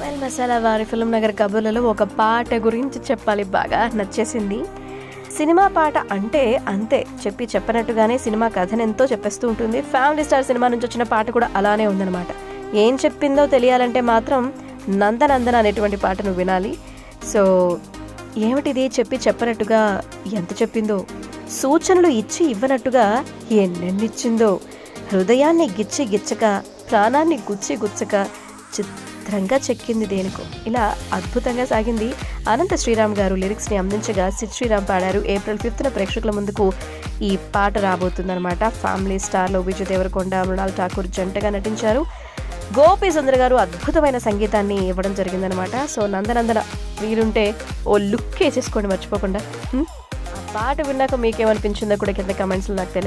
Well masala వారి film Nagar కబుర్లలో ఒక పాట గురించి చెప్పాలి బాగా నచ్చేసింది సినిమా పాట అంటే అంతే చెప్పి చెప్పనట్టుగానే సినిమా కథను ఎంతో చెప్పేస్తూ ఉంటుంది ఫ్యామిలీ స్టార్ సినిమా నుంచి వచ్చిన పాట కూడా అలానే ఉందన్నమాట ఏం చెప్పిందో తెలియాలంటే మాత్రం నందనందన అనేటువంటి పాటను వినాలి సో ఏమిటిది చెప్పి చెప్పనట్టుగా ఎంత చెప్పిందో సూచనలు ఇచ్చి ఇవ్వనట్టుగా ఎన్నెన్నిచ్చిందో హృదయాన్ని గిచ్చి గిచ్చక ప్రాణాన్ని గుచ్చి గుచ్చక చిత్రంగా చెక్కింది దేనికో ఇలా అద్భుతంగా సాగింది అనంత శ్రీరామ్ గారు లిరిక్స్ని అందించగా సిద్ శ్రీరామ్ పాడారు ఏప్రిల్ ఫిఫ్త్న ప్రేక్షకుల ముందుకు ఈ పాట రాబోతుందన్నమాట ఫ్యామిలీ స్టార్లో విజయ్ దేవరకొండ మృణాల్ ఠాకూర్ జంటగా నటించారు గోపి సుందర్ గారు అద్భుతమైన సంగీతాన్ని ఇవ్వడం జరిగిందనమాట సో నందనందన వీరుంటే ఓ లుక్ వేసేసుకోండి మర్చిపోకుండా హ్మ్? ఆ పాట విన్నాక మీకేమనిపించిందో కూడా కింద కమెంట్స్లో నాకు తెలియదు